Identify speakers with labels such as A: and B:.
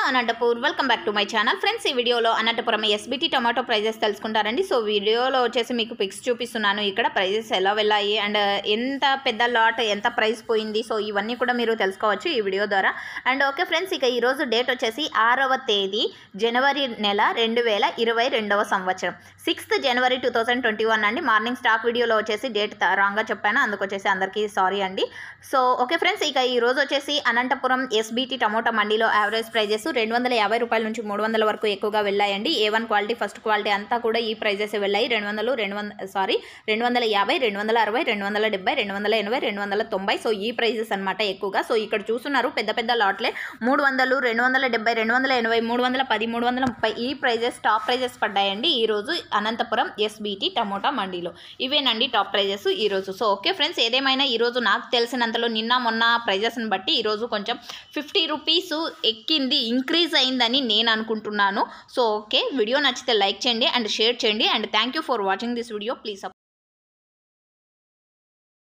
A: Anantapur welcome back to my channel friends ఈ వీడియోలో Anantapuram SBT tomato prices తెలుసుకుంటారండి సో వీడియోలో వచ్చేసి మీకు పిక్స్ చూపిస్తున్నాను ఇక్కడ ప్రైజెస్ ఎలా వెళ్ళాయి అండ్ ఎంత పెద్ద లాట్ ఎంత ప్రైస్ పోయింది సో ఇవన్నీ కూడా మీరు తెలుసుకోవచ్చు ఈ వీడియో ద్వారా అండ్ ఓకే ఫ్రెండ్స్ ఇక ఈరోజు డేట్ వచ్చేసి ఆరవ తేదీ జనవరి నెల రెండు వేల ఇరవై రెండవ సంవత్సరం sixth January two thousand twenty one అండి మార్నింగ్ స్టాక్ వీడియోలో వచ్చేసి డేట్ రాంగ్గా చెప్పాను అందుకు వచ్చేసి అందరికీ సారీ అండి సో ఓకే ఫ్రెండ్స్ ఇక ఈ రోజు వచ్చేసి అనంతపురం ఎస్బిటి టమోటా మండీలో యావరేజ్ ప్రైజెస్ రెండు వందల యాభై రూపాయల నుంచి మూడు వందల వరకు ఎక్కువగా వెళ్ళాయండి A one quality first quality అంతా కూడా ఈ ప్రైజెస్ వెళ్ళాయి రెండు వందలు రెండు వంద సారీ రెండు వందల యాభై రెండు వందల అరవై రెండు వందల డెబ్బై రెండు వందల ఎనభై రెండు వందల తొంభై సో ఈ ప్రైజెస్ అనమాట ఎక్కువగా సో ఇక్కడ చూస్తున్నారు పెద్ద పెద్ద లాట్లే మూడు వందలు రెండు వందల డెబ్బై రెండు వందల ఎనభై మూడు వందల పది మూడు వందల ముప్పై ఈ ప్రైజెస్ టాప్ ప్రైజెస్ పడ్డాయండి ఈ రోజు అనంతపురం ఎస్బిటి టమోటా మండీలో ఇవేనండి టాప్ ప్రైజెస్ ఈ రోజు సో ఓకే ఫ్రెండ్స్ ఏదేమైనా ఈ రోజు నాకు తెలిసినంతలో నిన్న మొన్న ప్రైజెస్ని బట్టి ఈరోజు కొంచెం ఫిఫ్టీ రూపీస్ ఎక్కింది ఇంక్రీజ్ అయిందని నేను అనుకుంటున్నాను సో ఓకే వీడియో నచ్చితే లైక్ చేయండి అండ్ షేర్ చేయండి and thank you for watching this video please